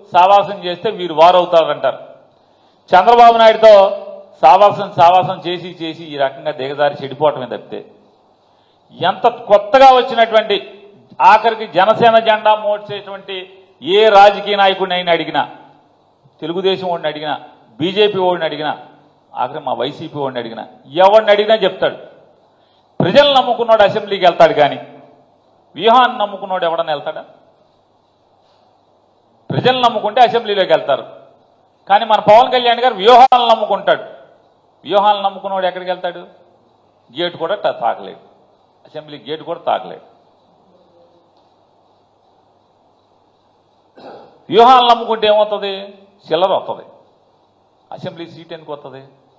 సావాసం చేస్తే వీరు వారవుతారంటారు చంద్రబాబు నాయుడుతో సావాసం సావాసం చేసి చేసి ఈ రకంగా దిగజారి చెడిపోవటమే తప్పితే ఎంత కొత్తగా వచ్చినటువంటి ఆఖరికి జనసేన జెండా మోడ్చేటువంటి ఏ రాజకీయ నాయకుడిని అయినా అడిగినా తెలుగుదేశం వాడిని అడిగినా బీజేపీ వాడిని అడిగినా ఆఖరి మా వైసీపీ వాడిని అడిగినా ఎవరిని అడిగినా చెప్తాడు ప్రజలు నమ్ముకున్నాడు అసెంబ్లీకి వెళ్తాడు కానీ వ్యూహాన్ని నమ్ముకున్నాడు ఎవడన్నా వెళ్తాడా ప్రజలు నమ్ముకుంటే అసెంబ్లీలోకి వెళ్తారు కానీ మన పవన్ కళ్యాణ్ గారు వ్యూహాలను నమ్ముకుంటాడు వ్యూహాలను నమ్ముకున్నవాడు ఎక్కడికి వెళ్తాడు గేటు కూడా తా- తాకలేడు అసెంబ్లీ గేటు కూడా తాకలేడు వ్యూహాలను నమ్ముకుంటే ఏమవుతుంది చిల్లర వస్తుంది అసెంబ్లీ సీట్ ఎందుకు వస్తుంది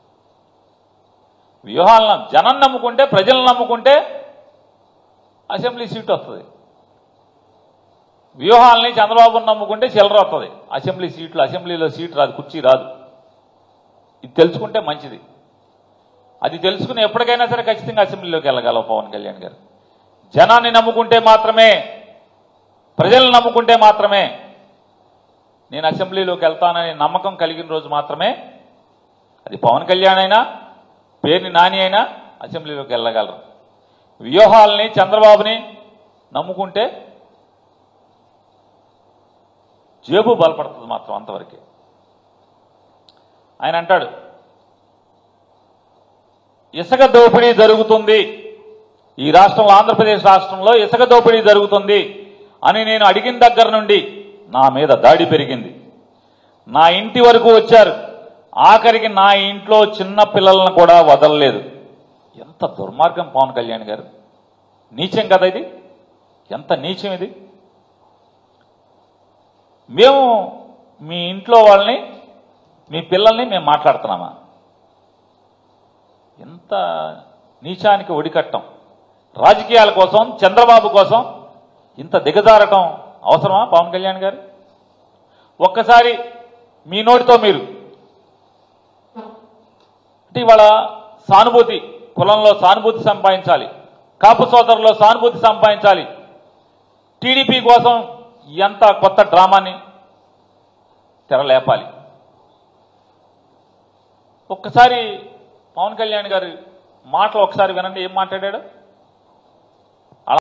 వ్యూహాలను జనం నమ్ముకుంటే ప్రజలను నమ్ముకుంటే అసెంబ్లీ సీట్ వస్తుంది వ్యూహాలని చంద్రబాబును నమ్ముకుంటే చిల్లర వస్తుంది అసెంబ్లీ సీట్లు అసెంబ్లీలో సీట్ రాదు కుర్చీ రాదు ఇది తెలుసుకుంటే మంచిది అది తెలుసుకుని ఎప్పటికైనా సరే ఖచ్చితంగా అసెంబ్లీలోకి వెళ్ళగలవు పవన్ కళ్యాణ్ గారు జనాన్ని నమ్ముకుంటే మాత్రమే ప్రజలను నమ్ముకుంటే మాత్రమే నేను అసెంబ్లీలోకి వెళ్తానని నమ్మకం కలిగిన రోజు మాత్రమే అది పవన్ కళ్యాణ్ అయినా పేరుని నాని అయినా అసెంబ్లీలోకి వెళ్ళగలరు వ్యూహాలని చంద్రబాబుని నమ్ముకుంటే జేబు బలపడుతుంది మాత్రం అంతవరకే ఆయన అంటాడు ఇసుక దోపిడీ జరుగుతుంది ఈ రాష్ట్రంలో ఆంధ్రప్రదేశ్ రాష్ట్రంలో ఇసుక దోపిడీ జరుగుతుంది అని నేను అడిగిన దగ్గర నుండి నా మీద దాడి పెరిగింది నా ఇంటి వరకు వచ్చారు ఆఖరికి నా ఇంట్లో చిన్న పిల్లలను కూడా వదలలేదు ఎంత దుర్మార్గం పవన్ కళ్యాణ్ గారు నీచం కదా ఇది ఎంత నీచం ఇది మేము మీ ఇంట్లో వాళ్ళని మీ పిల్లల్ని మేము మాట్లాడుతున్నామా ఎంత నీచానికి ఒడికట్టం రాజకీయాల కోసం చంద్రబాబు కోసం ఇంత దిగజారటం అవసరమా పవన్ కళ్యాణ్ గారు ఒక్కసారి మీ నోటితో మీరు అంటే ఇవాళ సానుభూతి కులంలో సానుభూతి సంపాదించాలి కాపు సోదరులో సానుభూతి సంపాదించాలి టీడీపీ కోసం ఎంత కొత్త డ్రామాని తెరలేపాలి ఒక్కసారి పవన్ కళ్యాణ్ గారి మాటలు ఒకసారి వినండి ఏం మాట్లాడాడు